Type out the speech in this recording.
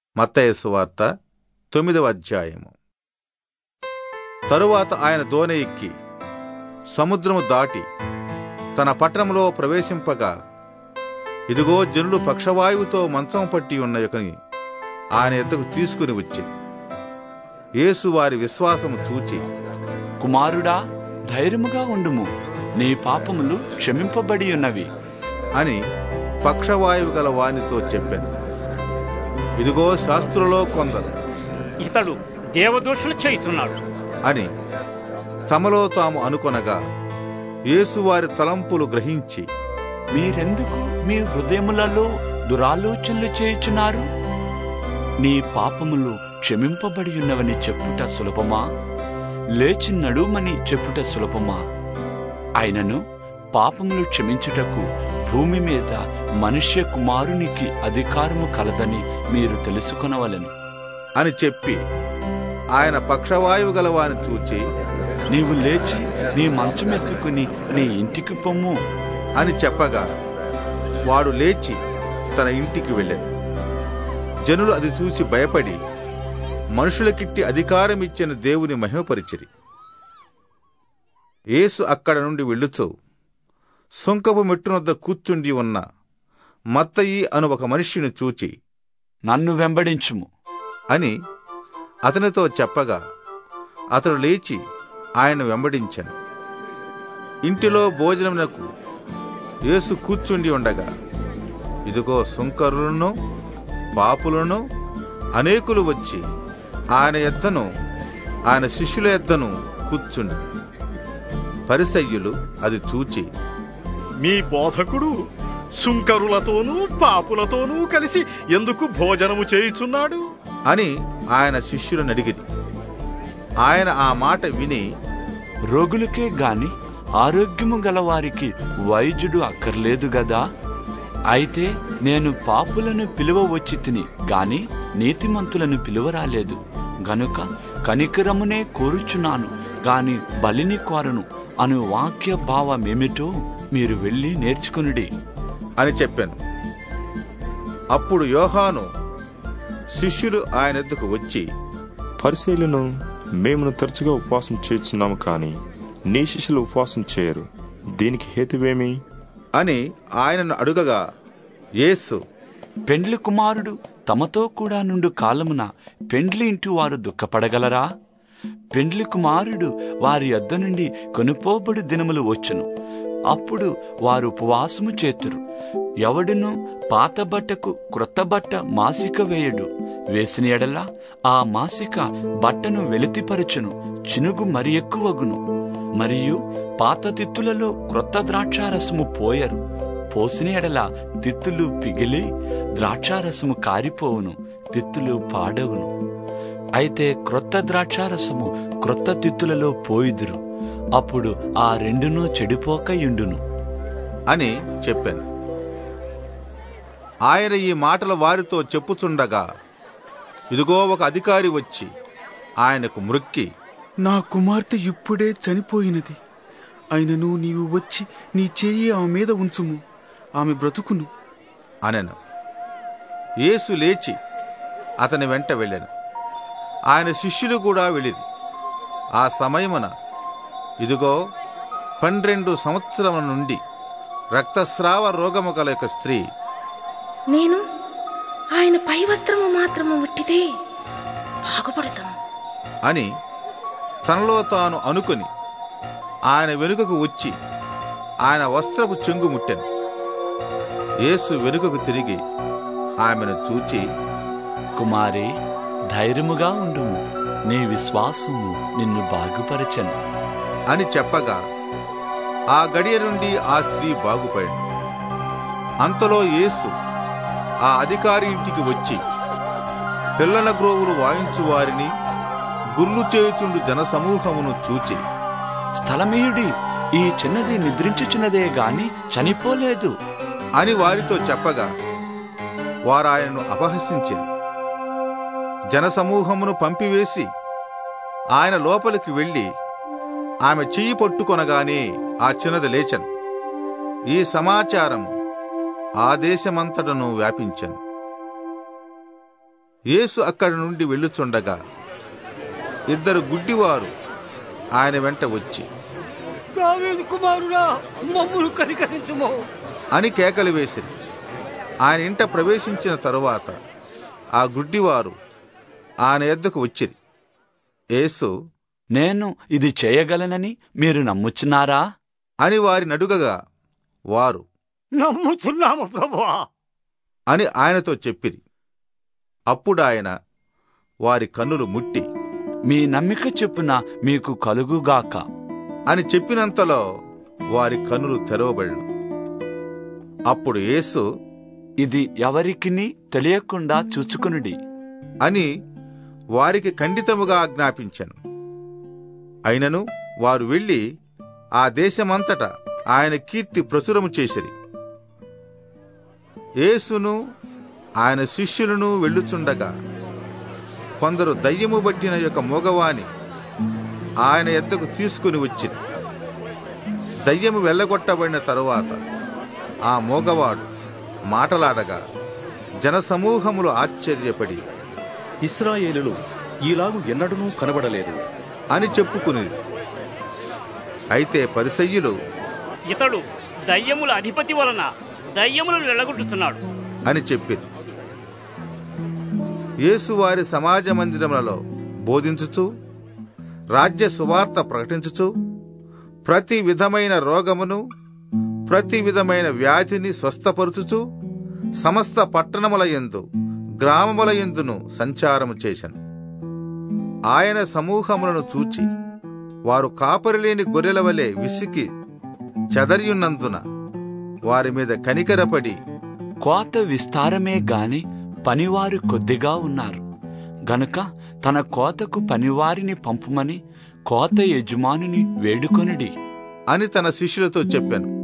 మత్తయి సువార్త తొమ్మిదవ అధ్యాయము తరువాత ఆయన దోణి ఎక్కి సముద్రము దాటి తన పట్టణంలో ప్రవేశింపగా ఇదిగో జనులు పక్షవాయువుతో మంచం పట్టి ఉన్న యొకని ఆయన ఎద్దకు తీసుకుని వచ్చింది యేసు వారి విశ్వాసము చూచి కుమారుడా ధైర్యముగా ఉండుము నీ పాపములు క్షమింపబడి ఉన్నవి అని పక్షవాయువు గల వానితో చెప్పాను ఇదిగో శాస్త్రులో కొందరు ఇతడు దేవదూషణ చేయుచున్నాడు అని తమలో తాము అనుకొనగా యేసు వారి తలంపులు గ్రహించి మీరెందుకు మీ హృదయములలో దురాలోచనలు చేయుచున్నారు నీ పాపములు క్షమింపబడి ఉన్నవని చెప్పుట సులభమా లేచి నడుమని చెప్పుట సులభమా అయినను పాపములు క్షమించుటకు భూమి మీద మనుష్య కుమారునికి అధికారము కలదని మీరు తెలుసుకొనవలెను అని చెప్పి ఆయన పక్షవాయువు గల వాని చూచి నీవు లేచి నీ మంచమెత్తుకుని నీ ఇంటికి పొమ్ము అని చెప్పగా వాడు లేచి తన ఇంటికి వెళ్ళాడు జనులు అది చూసి భయపడి మనుషులకిట్టి అధికారం ఇచ్చిన దేవుని మహిమపరిచిరి యేసు అక్కడ నుండి వెళ్ళుచు సుంకపు మెట్టునొద్ద కూర్చుండి ఉన్న మత్తయి అను ఒక మనిషిని చూచి నన్ను వెంబడించుము అని అతనితో చెప్పగా అతడు లేచి ఆయన వెంబడించాను ఇంటిలో భోజనమునకు యేసు కూర్చుండి ఉండగా ఇదిగో సుంకరులను పాపులను అనేకులు వచ్చి ఆయన ఎద్దను ఆయన శిష్యుల ఎద్దను కూర్చుండి పరిసయ్యులు అది చూచి మీ బోధకుడు సుంకరులతోనూ పాపులతోనూ కలిసి ఎందుకు భోజనము చేయుచున్నాడు అని ఆయన శిష్యులను అడిగిరి ఆయన ఆ మాట విని రోగులకే గాని ఆరోగ్యము గలవారికి వైద్యుడు అక్కర్లేదు గదా అయితే నేను పాపులను పిలువ వచ్చి తిని గాని నీతిమంతులను పిలువరాలేదు గనుక కనికరమునే కోరుచున్నాను గాని బలిని కోరను అను వాక్య భావమేమిటో మీరు వెళ్ళి నేర్చుకునుడి అని చెప్పాను అప్పుడు యోహాను శిష్యులు ఆయన ఎద్దుకు వచ్చి పరిశీలను మేము తరచుగా ఉపవాసం చేస్తున్నాము కానీ నీ శిష్యులు ఉపవాసం చేయరు దీనికి హేతువేమి అని ఆయనను అడుగగా యేసు పెండ్లి కుమారుడు తమతో కూడా నుండు కాలమున పెండ్లి ఇంటి వారు దుఃఖపడగలరా పెండ్లి కుమారుడు వారి యొద్ద నుండి కొనుపోబడి దినములు వచ్చును అప్పుడు వారు ఉపవాసము చేతురు ఎవడును పాత బట్టకు క్రొత్త బట్ట మాసిక వేయడు వేసిన ఎడల ఆ మాసిక బట్టను వెలితిపరచును చినుగు మరి ఎక్కువగును మరియు పాత తిత్తులలో క్రొత్త ద్రాక్షారసము పోయరు పోసిన ఎడల తిత్తులు పిగిలి ద్రాక్షారసము కారిపోవును తిత్తులు పాడవును అయితే క్రొత్త ద్రాక్షారసము క్రొత్త తిత్తులలో పోయిదురు అప్పుడు ఆ రెండును చెడిపోక యుండును అని చెప్పాను ఆయన ఈ మాటలు వారితో చెప్పుచుండగా ఇదిగో ఒక అధికారి వచ్చి ఆయనకు మృక్కి నా కుమార్తె ఇప్పుడే చనిపోయినది అయినను నీవు వచ్చి నీ చేయి ఆమె మీద ఉంచుము ఆమె బ్రతుకును అనెను యేసు లేచి అతని వెంట వెళ్ళాను ఆయన శిష్యులు కూడా వెళ్ళిరి ఆ సమయమున ఇదిగో పన్నెండు సంవత్సరముల నుండి రక్తస్రావ రోగము గల యొక్క స్త్రీ నేను ఆయన పై వస్త్రము మాత్రము ముట్టితే బాగుపడతాను అని తనలో తాను అనుకుని ఆయన వెనుకకు వచ్చి ఆయన వస్త్రపు చెంగు ముట్టెను యేసు వెనుకకు తిరిగి ఆమెను చూచి కుమారి ధైర్యముగా ఉండుము నీ విశ్వాసము నిన్ను బాగుపరచను అని చెప్పగా ఆ గడియ నుండి ఆ స్త్రీ బాగుపడింది అంతలో యేసు ఆ అధికారి ఇంటికి వచ్చి పిల్లల గ్రోవులు వాయించు వారిని గుర్లు చేయుచుండు జనసమూహమును చూచి స్థలమీయుడి ఈ చిన్నది నిద్రించుచున్నదే గాని చనిపోలేదు అని వారితో చెప్పగా వారాయనను అపహసించింది జనసమూహమును పంపివేసి ఆయన లోపలికి వెళ్ళి ఆమె చెయ్యి పట్టుకొనగానే ఆ చిన్నది లేచను ఈ సమాచారం ఆ దేశమంతటను వ్యాపించను యేసు అక్కడి నుండి వెళ్ళుచుండగా ఇద్దరు గుడ్డివారు ఆయన వెంట వచ్చి దావేది కుమారుడా మమ్మును కనికరించుమో అని కేకలు వేసిరి ఆయన ఇంట ప్రవేశించిన తరువాత ఆ గుడ్డివారు ఆయన ఎద్దకు వచ్చిరి యేసు నేను ఇది చేయగలనని మీరు నమ్ముచున్నారా అని వారి నడుగగా వారు నమ్ముచున్నాము ప్రభువా అని ఆయనతో చెప్పిరి అప్పుడు ఆయన వారి కన్నులు ముట్టి మీ నమ్మిక చెప్పున మీకు కలుగుగాక అని చెప్పినంతలో వారి కన్నులు తెరవబడిను అప్పుడు యేసు ఇది ఎవరికిని తెలియకుండా చూచుకునుడి అని వారికి ఖండితముగా ఆజ్ఞాపించెను అయినను వారు వెళ్ళి ఆ దేశమంతటా ఆయన కీర్తి ప్రచురము చేసిరి యేసును ఆయన శిష్యులను వెళ్ళుచుండగా కొందరు దయ్యము బట్టిన యొక్క మోగవాని ఆయన ఎద్దకు తీసుకుని వచ్చిరి దయ్యము వెళ్ళగొట్టబడిన తరువాత ఆ మోగవాడు మాటలాడగా జనసమూహములు ఆశ్చర్యపడి ఇస్రాయేలులు ఈలాగు ఎన్నడూ కనబడలేదు అని చెప్పుకుని అయితే పరిసయ్యులు ఇతడు దయ్యముల అధిపతి వలన దయ్యములను వెళ్ళగొట్టుతున్నాడు అని చెప్పింది యేసు వారి సమాజ మందిరములలో బోధించుచు రాజ్య సువార్త ప్రకటించుచు ప్రతి విధమైన రోగమును ప్రతి విధమైన వ్యాధిని స్వస్థపరుచుచు సమస్త పట్టణముల యందు గ్రామముల యందును సంచారము చేశాను ఆయన సమూహములను చూచి వారు కాపరిలేని గొర్రెల వలె విసికి చెదరియున్నందున వారి మీద కనికరపడి కోత విస్తారమే గాని పనివారు కొద్దిగా ఉన్నారు గనుక తన కోతకు పనివారిని పంపుమని కోత యజమానుని వేడుకొనుడి అని తన శిష్యులతో చెప్పాను